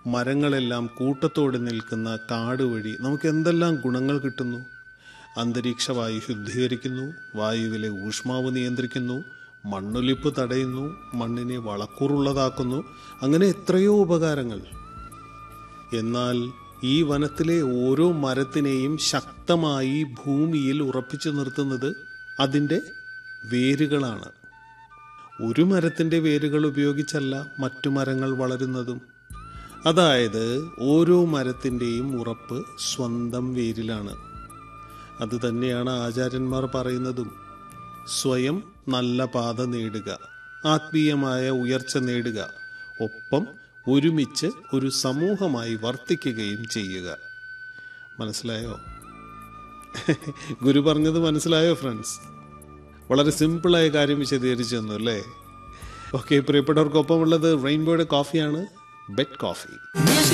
മരങ്ങളെല്ലാം കൂട്ടത്തോടെ നിൽക്കുന്ന കാട് വഴി നമുക്ക് എന്തെല്ലാം ഗുണങ്ങൾ കിട്ടുന്നു അന്തരീക്ഷ വായു ശുദ്ധീകരിക്കുന്നു വായുവിലെ ഊഷ്മാവ് നിയന്ത്രിക്കുന്നു മണ്ണൊലിപ്പ് തടയുന്നു മണ്ണിനെ വളക്കൂറുള്ളതാക്കുന്നു അങ്ങനെ എത്രയോ ഉപകാരങ്ങൾ എന്നാൽ ഈ വനത്തിലെ ഓരോ മരത്തിനെയും ശക്തമായി ഭൂമിയിൽ ഉറപ്പിച്ചു നിർത്തുന്നത് അതിൻ്റെ വേരുകളാണ് ഒരു മരത്തിൻ്റെ വേരുകൾ ഉപയോഗിച്ചല്ല മറ്റു മരങ്ങൾ വളരുന്നതും അതായത് ഓരോ മരത്തിൻ്റെയും ഉറപ്പ് സ്വന്തം വേരിലാണ് അത് തന്നെയാണ് ആചാര്യന്മാർ പറയുന്നതും സ്വയം നല്ല പാത നേടുക ആത്മീയമായ ഉയർച്ച നേടുക ഒപ്പം ഒരുമിച്ച് ഒരു സമൂഹമായി വർത്തിക്കുകയും ചെയ്യുക മനസ്സിലായോ ഗുരു പറഞ്ഞത് മനസ്സിലായോ ഫ്രണ്ട്സ് വളരെ സിമ്പിളായ കാര്യം വിശദീകരിച്ചു തന്നു അല്ലേ ഓക്കെ പ്രിയപ്പെട്ടവർക്കൊപ്പം ഉള്ളത് റെയിൻബോയുടെ കോഫിയാണ് ബെറ്റ് കോഫി Music